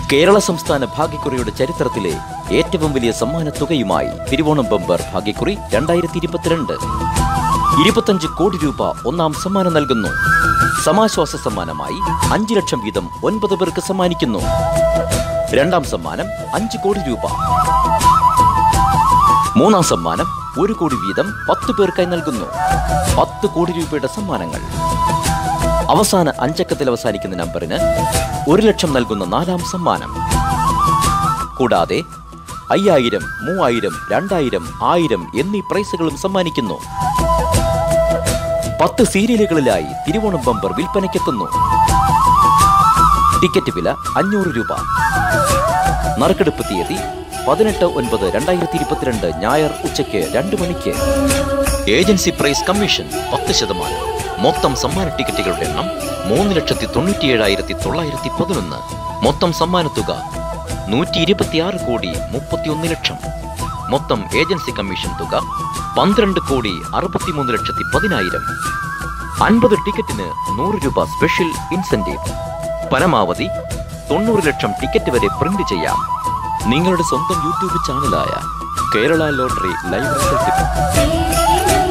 കേരള സംസ്ഥാന ഭാഗ്യക്കുറിയുടെ ചരിത്രത്തിലെ ഏറ്റവും വലിയ സമ്മാന തുകയുമായി തിരുവോണം ബമ്പർ ഭാഗ്യക്കുറി രണ്ടായിരത്തി ഇരുപത്തിരണ്ട് ഇരുപത്തഞ്ച് കോടി രൂപ ഒന്നാം സമ്മാനം നൽകുന്നു സമാശ്വാസ സമ്മാനമായി അഞ്ചു ലക്ഷം വീതം ഒൻപത് പേർക്ക് സമ്മാനിക്കുന്നു രണ്ടാം സമ്മാനം അഞ്ച് കോടി രൂപ മൂന്നാം സമ്മാനം ഒരു കോടി വീതം പത്ത് പേർക്കായി നൽകുന്നു പത്ത് കോടി രൂപയുടെ സമ്മാനങ്ങൾ അവസാന അഞ്ചക്കത്തിൽ അവസാനിക്കുന്ന നമ്പറിന് ഒരു ലക്ഷം നൽകുന്ന നാലാം സമ്മാനം കൂടാതെ അയ്യായിരം മൂവായിരം രണ്ടായിരം ആയിരം എന്നീ പ്രൈസുകളും സമ്മാനിക്കുന്നു പത്ത് സീരിയലുകളിലായി തിരുവോണം ബമ്പർ വിൽപ്പനയ്ക്കെത്തുന്നു ടിക്കറ്റ് വില അഞ്ഞൂറ് രൂപ നറുക്കെടുപ്പ് തീയതി പതിനെട്ട് ഒൻപത് രണ്ടായിരത്തി ഇരുപത്തിരണ്ട് ഞായർ ഉച്ചയ്ക്ക് രണ്ട് മണിക്ക് ഏജൻസി പ്രൈസ് കമ്മീഷൻ പത്ത് ശതമാനം മൊത്തം സമ്മാന ടിക്കറ്റുകളുടെ എണ്ണം മൂന്ന് ലക്ഷത്തി തൊണ്ണൂറ്റിയേഴായിരത്തി തൊള്ളായിരത്തി പതിനൊന്ന് മൊത്തം സമ്മാനത്തുക നൂറ്റി ഇരുപത്തിയാറ് കോടി മുപ്പത്തിയൊന്ന് ലക്ഷം മൊത്തം ഏജൻസി കമ്മീഷൻ തുക പന്ത്രണ്ട് കോടി അറുപത്തിമൂന്ന് ലക്ഷത്തി പതിനായിരം അൻപത് ടിക്കറ്റിന് നൂറ് രൂപ സ്പെഷ്യൽ ഇൻസെന്റീവ് പരമാവധി തൊണ്ണൂറ് ലക്ഷം ടിക്കറ്റ് വരെ പ്രിന്റ് ചെയ്യാം നിങ്ങളുടെ സ്വന്തം യൂട്യൂബ് ചാനലായ കേരള ലോട്ടറി ലൈവ് റിസൾട്ട്